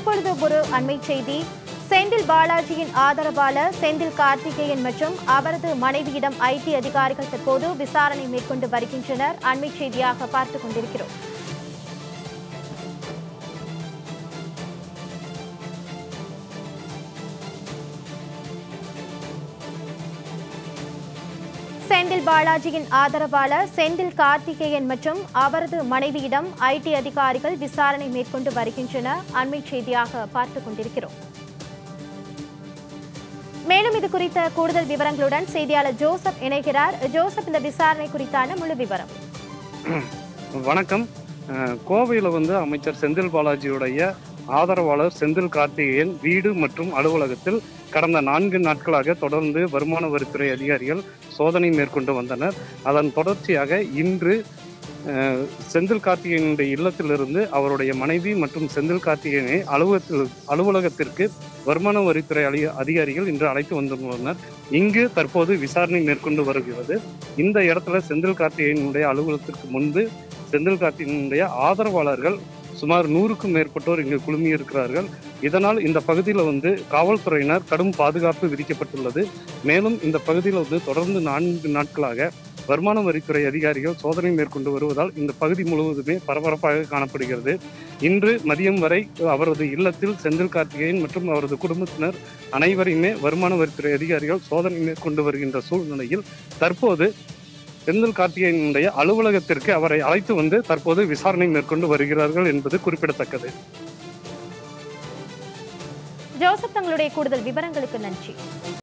இப்பொழுது ஒரு அண்மை செய்தி செந்தில் பாலாஜியின் ஆதரவாளர் செந்தில் கார்த்திகேயன் மற்றும் அவரது மனைவியிடம் ஐடி அதிகாரிகள் தற்போது விசாரணை மேற்கொண்டு வருகின்றனர் அண்மை செய்தியாக பார்த்துக் கொண்டிருக்கிறோம் செந்தில் பாலாஜியின் ஆதரவாளர் செந்தில் கார்த்திகேயன் மற்றும் அவரது மனைவியிடம் ஐடி அதிகாரிகள் விசாரணை மேற்கொண்டு வருகின்றனர் அண்மை செய்தியாக பார்த்துக் கொண்டிருக்கிறோம் மேலும் இது குறித்த கூடுதல் விவரங்களுடன் செய்தியாளர் ஜோசப் இணைகிறார் ஜோசப் இந்த விசாரணை குறித்தான முழு விவரம் வணக்கம் அஹ், கோவையில வந்து அமைச்சர் செந்தில் பாலாஜியுடைய ஆதரவாளர் செந்தில் கார்த்திகேயன் வீடு மற்றும் அலுவலகத்தில் கடந்த நான்கு நாட்களாக தொடர்ந்து வருமான வரித்துறை அதிகாரிகள் சோதனை மேற்கொண்டு வந்தனர் அதன் தொடர்ச்சியாக இன்று அஹ், செந்தில் கார்த்திகேயனுடைய இல்லத்திலிருந்து அவருடைய மனைவி மற்றும் செந்தில் கார்த்திகேயனை அலுவலகத்தில் அலுவலகத்திற்கு வருமான வரித்துறை அலி- அதிகாரிகள் இன்று அழைத்து வந்துள்ளனர் இங்கு தற்போது விசாரணை மேற்கொண்டு வருகிறது இந்த இடத்துல செந்தில் கார்த்திகேயனுடைய அலுவலகத்திற்கு முன்பு செந்தில் கார்த்திகேயனுடைய ஆதரவாளர்கள் சுமார் நூறுக்கும் மேற்பட்டோர் இங்கு குழுமி இருக்கிறார்கள் இதனால் இந்த பகுதியில் வந்து காவல்துறையினர் கடும் பாதுகாப்பு விதிக்கப்பட்டுள்ளது மேலும் இந்த பகுதியில் வந்து தொடர்ந்து நான்கு நாட்களாக வருமான வரித்துறை அதிகாரிகள் சோதனை மேற்கொண்டு வருவதால் இந்த பகுதி முழுவதுமே பரபரப்பாக காணப்படுகிறது இன்று மதியம் வரை அவரது இல்லத்தில் செந்தில் கார்த்திகேயன் மற்றும் அவரது குடும்பத்தினர் அனைவரையுமே வருமான வரித்துறை அதிகாரிகள் சோதனை மேற்கொண்டு வருகின்ற சூழ்நிலையில் தற்போது செந்தில் கார்த்திகேயனுடைய அலுவலகத்திற்கு அவரை அழைத்து வந்து தற்போது விசாரணை மேற்கொண்டு வருகிறார்கள் என்பது குறிப்பிடத்தக்கது ஜோசப் தங்களுடைய கூடுதல் விவரங்களுக்கு நன்றி